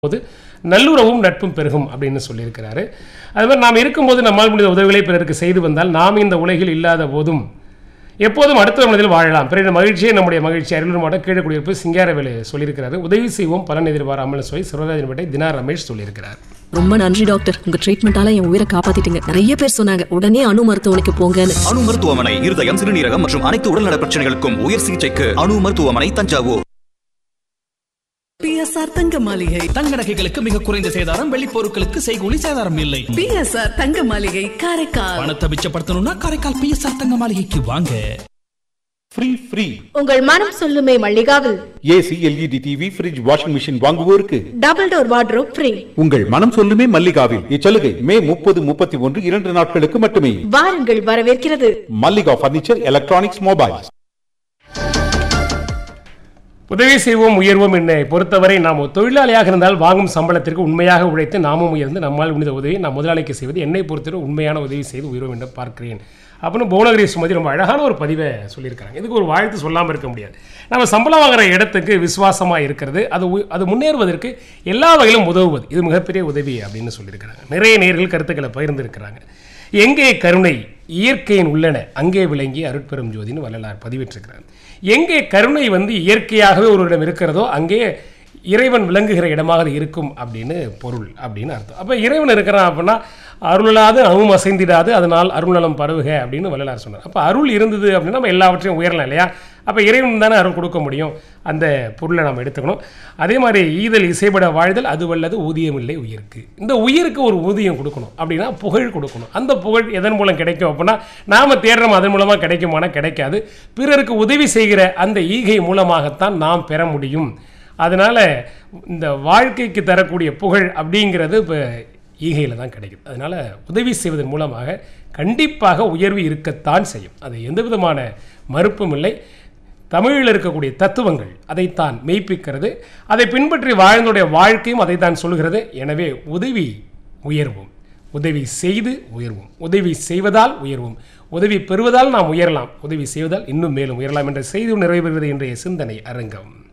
போது நல்லுறவும் நட்பும் பெருகும் அப்படின்னு சொல்லியிருக்கிறாரு அது மாதிரி நாம் இருக்கும்போது நம்மால் முடிந்த உதவிகளை பிறருக்கு செய்து வந்தால் நாம் இந்த உலகில் இல்லாத போதும் எப்போதும் அடுத்த மனதில் வாழலாம் பிறகு மகிழ்ச்சியே நம்முடைய மகிழ்ச்சி அரியலூர் மாவட்டம் கீழே குடியிருப்பு சிங்காரவேலு சொல்லியிருக்கிறாரு உதவி செய்வோம் பலன் எதிர்பாராமல் சொல்லி சிவராஜன் பேட்டை தினா ரமேஷ் சொல்லியிருக்கிறார் ரொம்ப நன்றி டாக்டர் உங்க ட்ரீட்மெண்டால என் உயிரை காப்பாத்திட்டீங்க நிறைய பேர் சொன்னாங்க உடனே அணு மருத்துவமனைக்கு போங்கன்னு அணு மருத்துவமனை இருதயம் சிறுநீரகம் மற்றும் அனைத்து உடல்நல பிரச்சனைகளுக்கும் உயர் சிகிச்சைக்கு அணு மருத்துவமனை தஞ்சாவூர் பிஎஸ்ஆர் தங்க மாளிகை தங்க நகைகளுக்கு மிக குறைந்த சேதாரம் வெள்ளி பொருட்களுக்கு செய்கூலி சேதாரம் இல்லை பிஎஸ்ஆர் தங்க மாளிகை காரைக்கால் பணத்தை மிச்சப்படுத்தணும்னா காரைக்கால் பிஎஸ்ஆர் தங்க மாளிகைக்கு வாங்க ஃப்ரீ ஃப்ரீ உங்கள் மனம் சொல்லுமே மல்லிகாவில் AC LED TV fridge washing machine வாங்குவோருக்கு டபுள் டோர் வார்ட்ரோப் ஃப்ரீ உங்கள் மனம் சொல்லுமே மல்லிகாவில் இச்சலுகை மே முப்பது முப்பத்தி ஒன்று இரண்டு நாட்களுக்கு மட்டுமே வாருங்கள் வரவேற்கிறது மல்லிகா பர்னிச்சர் எலக்ட்ரானிக்ஸ் மொபைல்ஸ் உதவி செய்வோம் உயர்வோம் என்னை பொறுத்தவரை நாம் ஒரு தொழிலாளியாக இருந்தால் வாங்கும் சம்பளத்திற்கு உண்மையாக உழைத்து நாமும் உயர்ந்து நம்மால் முடிந்த உதவி நாம் முதலாளிக்கு செய்வது என்னை பொறுத்தவரை உண்மையான உதவி செய்து உயர்வோம் என்று பார்க்கிறேன் அப்படின்னு புவனகிரி சுமதி ரொம்ப அழகான ஒரு பதிவை சொல்லியிருக்காங்க இதுக்கு ஒரு வாழ்த்து சொல்லாமல் இருக்க முடியாது நம்ம சம்பளம் வாங்குற இடத்துக்கு விசுவாசமாக இருக்கிறது அது உ- அது முன்னேறுவதற்கு எல்லா வகையிலும் உதவுவது இது மிகப்பெரிய உதவி அப்படின்னு சொல்லியிருக்கிறாங்க நிறைய நேர்கள் கருத்துக்களை பகிர்ந்திருக்கிறாங்க எங்கே கருணை இயற்கையின் உள்ளன அங்கே விளங்கி அருட்பெரும் ஜோதின்னு வள்ளலார் பதிவிட்டிருக்கிறார் எங்கே கருணை வந்து இயற்கையாகவே ஒருவரிடம் இருக்கிறதோ அங்கே இறைவன் விளங்குகிற இடமாக அது இருக்கும் அப்படின்னு பொருள் அப்படின்னு அர்த்தம் அப்போ இறைவன் இருக்கிறான் அப்படின்னா அருளாது அவும் அசைந்திடாது அதனால் அருள்நலம் பரவுக அப்படின்னு வள்ளலார் சொன்னார் அப்போ அருள் இருந்தது அப்படின்னா நம்ம எல்லாவற்றையும் உயரலாம் இல்லையா அப்போ இறைவன் தானே அருள் கொடுக்க முடியும் அந்த பொருளை நம்ம எடுத்துக்கணும் அதே மாதிரி ஈதல் இசைப்பட வாழ்தல் அது வல்லது ஊதியம் இல்லை உயிருக்கு இந்த உயிருக்கு ஒரு ஊதியம் கொடுக்கணும் அப்படின்னா புகழ் கொடுக்கணும் அந்த புகழ் எதன் மூலம் கிடைக்கும் அப்படின்னா நாம் தேடுறோம் அதன் மூலமாக கிடைக்குமானா கிடைக்காது பிறருக்கு உதவி செய்கிற அந்த ஈகை மூலமாகத்தான் நாம் பெற முடியும் அதனால் இந்த வாழ்க்கைக்கு தரக்கூடிய புகழ் அப்படிங்கிறது இப்போ ஈகையில் தான் கிடைக்குது அதனால் உதவி செய்வதன் மூலமாக கண்டிப்பாக உயர்வு இருக்கத்தான் செய்யும் அது எந்த விதமான மறுப்பும் இல்லை தமிழில் இருக்கக்கூடிய தத்துவங்கள் அதைத்தான் மெய்ப்பிக்கிறது அதை பின்பற்றி வாழ்ந்தோடைய வாழ்க்கையும் அதைத்தான் சொல்கிறது எனவே உதவி உயர்வோம் உதவி செய்து உயர்வோம் உதவி செய்வதால் உயர்வோம் உதவி பெறுவதால் நாம் உயரலாம் உதவி செய்வதால் இன்னும் மேலும் உயரலாம் என்ற செய்தி நிறைவேறுகிறது இன்றைய சிந்தனை அரங்கம்